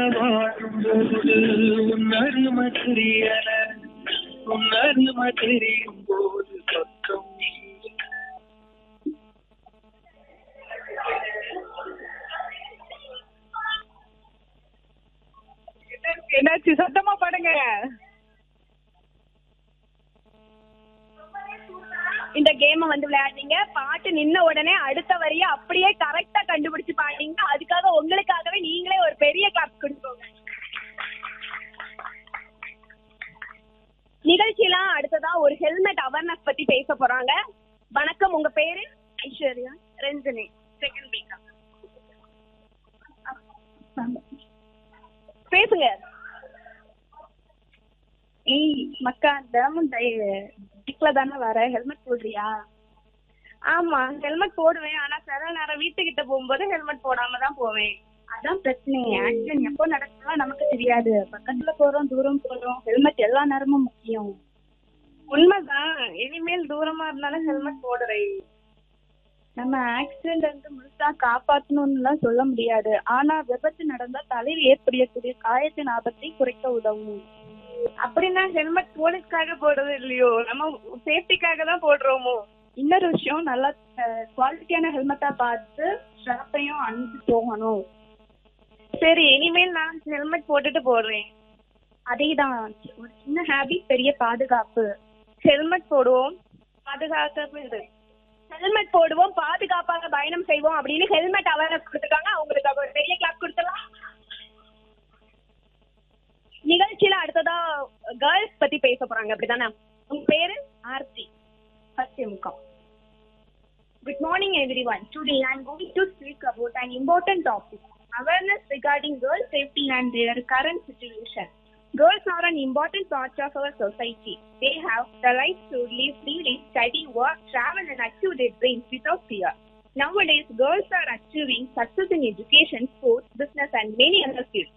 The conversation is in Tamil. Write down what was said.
வாழும்போது உன்னரும தெரியல உன்னரும தெரியும் போது பக்கம் இல்லை. என்னாச்சு சத்தமா பாடுங்க இந்த கேமை வந்து விளையாடுறீங்க பாட்டு நின்ன உடனே அடுத்த வரிய அப்படியே கரெக்டா கண்டுபிடிச்சு பாடுறீங்க அதுக்காக உங்களுக்காகவே நீங்களே ஒரு பெரிய கிளாப் கொடுத்துக்கோங்க நிகழ்ச்சியெல்லாம் அடுத்ததா ஒரு ஹெல்மெட் அவேர்னஸ் பத்தி பேச போறாங்க வணக்கம் உங்க பேரு ஐஸ்வர்யா ரஞ்சனி செகண்ட் வீக்கா பேசுங்க ஏய் மக்கா தினமும் பைக்ல தானே வர ஹெல்மெட் போடுறியா ஆமா ஹெல்மெட் போடுவேன் ஆனா சில நேரம் வீட்டுக்கிட்ட போகும்போது ஹெல்மெட் போடாம தான் போவேன் அதான் பிரச்சனை ஆக்சிடென்ட் எப்போ நடக்கலாம் நமக்கு தெரியாது பக்கத்துல போறோம் தூரம் போறோம் ஹெல்மெட் எல்லா நேரமும் முக்கியம் உண்மைதான் இனிமேல் தூரமா இருந்தாலும் ஹெல்மெட் போடுறேன் நம்ம ஆக்சிடென்ட் வந்து முழுசா காப்பாத்தணும்னுலாம் சொல்ல முடியாது ஆனா விபத்து நடந்தா தலையில் ஏற்படக்கூடிய காயத்தின் ஆபத்தை குறைக்க உதவும் அப்படின்னா ஹெல்மெட் போலீஸ்க்காக போடுறது இல்லையோ நம்ம சேஃப்டிக்காக தான் போடுறோமோ இன்னொரு விஷயம் நல்லா குவாலிட்டியான ஹெல்மெட்டா பார்த்து ஸ்ட்ராப்பையும் அணிஞ்சு போகணும் சரி இனிமேல் நான் ஹெல்மெட் போட்டுட்டு போடுறேன் அதேதான் ஒரு சின்ன ஹேபிட் பெரிய பாதுகாப்பு ஹெல்மெட் போடுவோம் பாதுகாக்க ஹெல்மெட் போடுவோம் பாதுகாப்பாக பயணம் செய்வோம் அப்படின்னு ஹெல்மெட் அவேர்னஸ் கொடுத்துருக்காங்க அவங்களுக்கு ஒரு பெரிய கிளாப் கொடுத்துடலாம் நிகழ்ச்சியில அடுத்ததா கேர்ள்ஸ் பத்தி பேச போறாங்க அப்படிதானே உங்க பேரு ஆர்த்தி ஃபர்ஸ்ட் முக்கம் Good morning, everyone. Today I am going to speak about an important topic awareness regarding girl safety and their current situation. Girls are an important part of our society. They have the right to live freely, study, work, travel, and achieve their dreams without fear. Nowadays, girls are achieving success in education, sports, business, and many other fields.